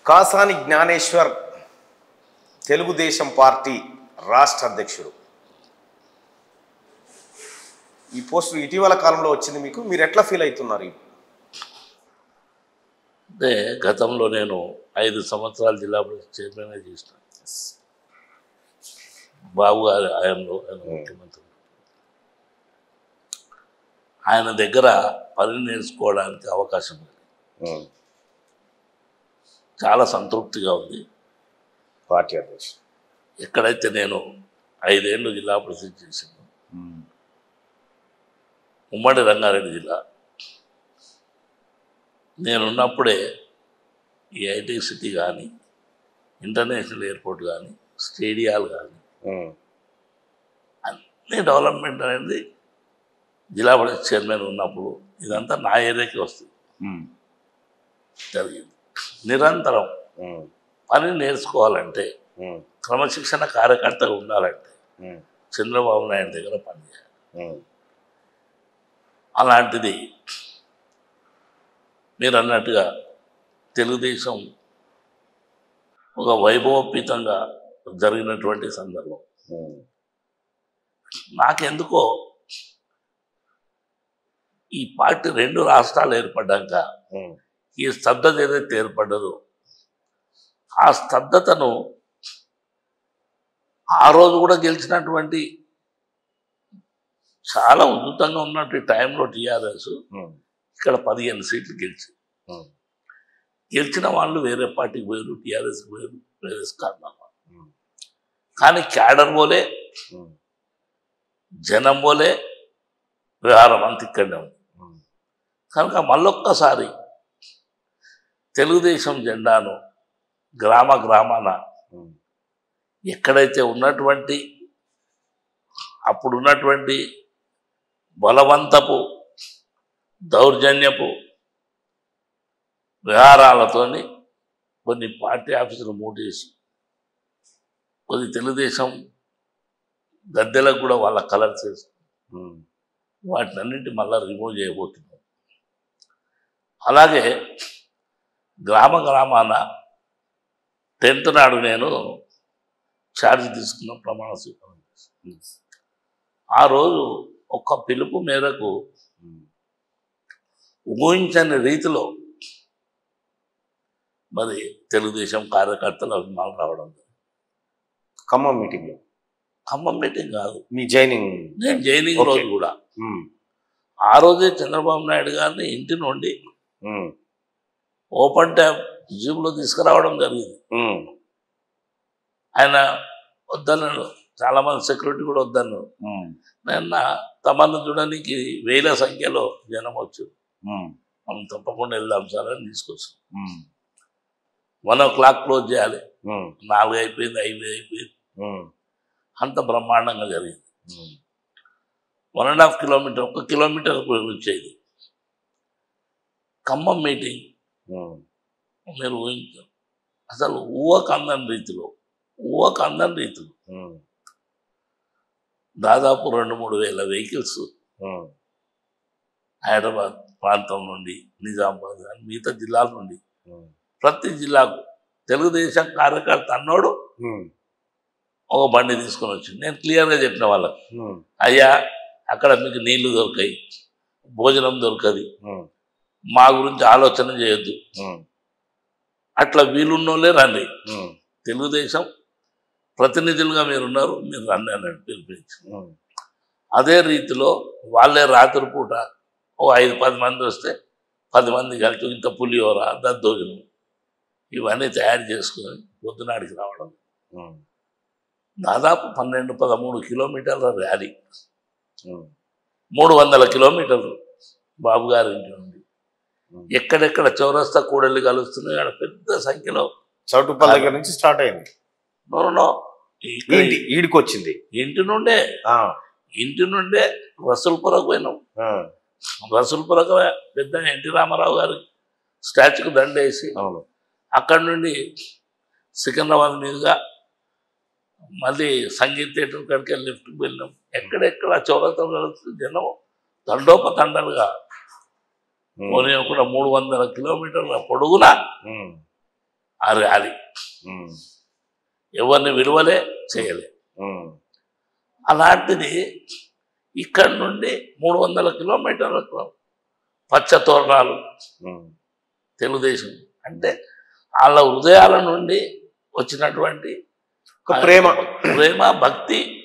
Kasani Gnaneshwar Telugu Desam party రాష్ట్ర అధ్యక్షుడు ఈ పోస్ట్ ఇటీవల కాలంలో వచ్చింది మీకు మీరు ఎట్లా ఫీల్ అవుతున్నారు ఈ- అంటే గతంలో నేను ఐదు సంవత్సరాలు జిల్లా పరిషత్ చైర్మన్గా చేసిన బాబు గారి ఆయనలో ఆయన ముఖ్యమంత్రి ఆయన దగ్గర పని నేర్చుకోవడానికి అవకాశం ఉంది ఉమ్, చాలా సంతృప్తిగా ఉంది పార్టీ అధ్యక్షుడు ఎక్కడైతే నేను ఐదేళ్ళు జిల్లా పరిషత్ చేసాను ఉమ్మడి రంగారెడ్డి జిల్లా నేనున్నప్పుడే ఈ ఐటీ సిటీ కానీ ఇంటర్నేషనల్ ఎయిర్పోర్ట్ కానీ స్టేడియాలు కానీ ఉమ్, అన్ని డెవలప్మెంట్ అనేది జిల్లా పరిషత్ చైర్మన్ ఉన్నప్పుడు ఇదంతా నా ఏరియాకి వస్తుంది ఉమ్, జరిగింది నిరంతరం ఉమ్, పని నేర్చుకోవాలంటే ఉమ్, క్రమశిక్షణ కార్యకర్తగా ఉండాలంటే ఉమ్, చంద్రబాబు నాయుడు దగ్గర పనిచేయాలి ఉమ్, అలాంటిది మీరు అన్నట్టుగా తెలుగుదేశం ఒక వైభవోపేతంగా జరిగినటువంటి సందర్భం ఉమ్, నాకెందుకో ఈ పార్టీ రెండు రాష్ట్రాలు ఏర్పడ్డాక ఉమ్, ఈ స్తబ్దత ఏదైతే ఏర్పడ్డదో ఆ స్తబ్దతను ఆ రోజు కూడా గెలిచినటువంటి చాలా ఉద్ధృతంగా ఉన్నటువంటి టైంలో టీఆర్ఎస్ ఉమ్, ఇక్కడ పదిహేను సీట్లు గెలిచి ఉమ్, గెలిచిన వాళ్ళు వేరే పార్టీకి పోయారు టీఆర్ఎస్కి పోయారు వేరే కారణం ఉమ్, కానీ క్యాడర్ పోలే ఉమ్, జనం పోలే వ్యవహారం అంత ఇక్కడనే ఉంది ఉమ్, కనుక మళ్ళొక్కసారి తెలుగుదేశం జెండాను గ్రామ గ్రామాన ఉమ్, ఎక్కడైతే ఉన్నటువంటి అప్పుడున్నటువంటి బలవంతపు దౌర్జన్యపు వ్యవహారాలతోని కొన్ని పార్టీ ఆఫీసులు మూటేసి కొన్ని తెలుగుదేశం గద్దెలకు కూడా వాళ్ళ కలర్స్ వేసి ఉమ్, వాటిని అన్నింటి మళ్ళీ రిమూవ్ చేయబోతున్నాం అలాగే గ్రామ గ్రామాన టెన్త్ నాడు నేను ఛార్జ్ తీసుకున్న ప్రమాణ స్వీకారం చేశాను. ఆ రోజు ఒక పిలుపు మేరకు ఉమ్, ఊహించని రీతిలో మరి తెలుగుదేశం కార్యకర్తలు అభిమానులు రావడం ఖమ్మం మీటింగ్లో ఖమ్మం మీటింగ్ కాదు మీ జైనింగ్ నేను జైనింగ్ Okay. రోజు కూడా ఉమ్, ఆ రోజే చంద్రబాబు నాయుడు గారిని ఇంటి నుండి ఉమ్, ఓపెన్ ట్యాబ్ జీబులో తీసుకురావడం జరిగింది ఉమ్, ఆయన వద్దన్నాడు చాలా మంది సెక్యూరిటీ కూడా వద్దన్నాడు ఉమ్, నిన్న తమను చూడడానికి వేల సంఖ్యలో జనం వచ్చారు ఉమ్, మనం తప్పకుండా వెళ్దాం సార్ అని తీసుకొచ్చాం um, one o'clock close చేయాలి ఉమ్, నాలుగు అయిపోయింది ఐదు అయిపోయింది ఉమ్, అంత బ్రహ్మాండంగా జరిగింది um, one and half kilometre ఒక కిలోమీటర్ వచ్చేది ఖమ్మం మీటింగ్ ఉమ్, మీరు ఊహించారు అసలు ఊహకు అందని రీతిలో ఊహకు అందని రీతిలో ఉమ్, దాదాపు రెండు మూడు వేల వెహికల్స్ ఉమ్, హైదరాబాద్ ప్రాంతం నుండి నిజామాబాద్ కానీ మిగతా జిల్లాల నుండి ఉమ్, ప్రతి జిల్లాకు తెలుగుదేశం కార్యకర్త అన్నోడు ఉమ్, ఒక బండి తీసుకొని వచ్చింది నేను క్లియర్గా చెప్పిన వాళ్ళకి ఉమ్, అయ్యా అక్కడ మీకు నీళ్లు దొరకాయి భోజనం దొరకది ఉమ్, మా గురించి ఆలోచన చేయొద్దు ఉమ్, అట్లా వీలున్నోళ్ళే రండి ఉమ్, తెలుగుదేశం ప్రతినిధులుగా మీరున్నారు మీరు రండి అన్నట్టు పిలిపించి ఉమ్, అదే రీతిలో వాళ్ళే రాత్రి పూట ఓ ఐదు పది మంది వస్తే పది మంది కలిసి ఇంత పులిహోర దద్దోజనం ఇవన్నీ తయారు చేసుకొని పొద్దునాడికి రావడం ఉమ్, దాదాపు పన్నెండు పదమూడు కిలోమీటర్ల ర్యాలీ ఉమ్, మూడు వందల కిలోమీటర్లు బాబు గారి ఇంటి నుండి ఉమ్. ఎక్కడెక్కడ చౌరస్తా కూడళ్ళు కలుస్తున్నాయి అక్కడ పెద్ద సంఖ్యలో చౌటుప్పల్ దగ్గర నుంచి స్టార్ట్ అయింది నో నో ఇక్కడ ఈడి ఈడికి వచ్చింది ఇంటి నుండే ఆ, ఇంటి నుండే రసూల్పురకు పోయినాం ఆ, రసూల్పురకు పెద్ద ఎన్టీ రామారావు గారి స్టాచ్యూకి దండేసి అవును అక్కడి నుండి సికింద్రాబాద్ మీదుగా మళ్ళీ సంగీత థియేటర్ కాడికి వెళ్ళి లిఫ్ట్కి వెళ్ళినాం ఎక్కడెక్కడ చౌరస్తా కలుస్తుంది జనం ఆ ర్యాలీ ఉమ్, ఎవరిని విలువలే చేయలే ఉమ్, అలాంటిది ఇక్కడి నుండి మూడు వందల కిలోమీటర్లకు పచ్చ తోరణాలు ఉమ్, తెలుగుదేశం అంటే వాళ్ళ హృదయాల నుండి వచ్చినటువంటి ఒక ప్రేమ ప్రేమ భక్తి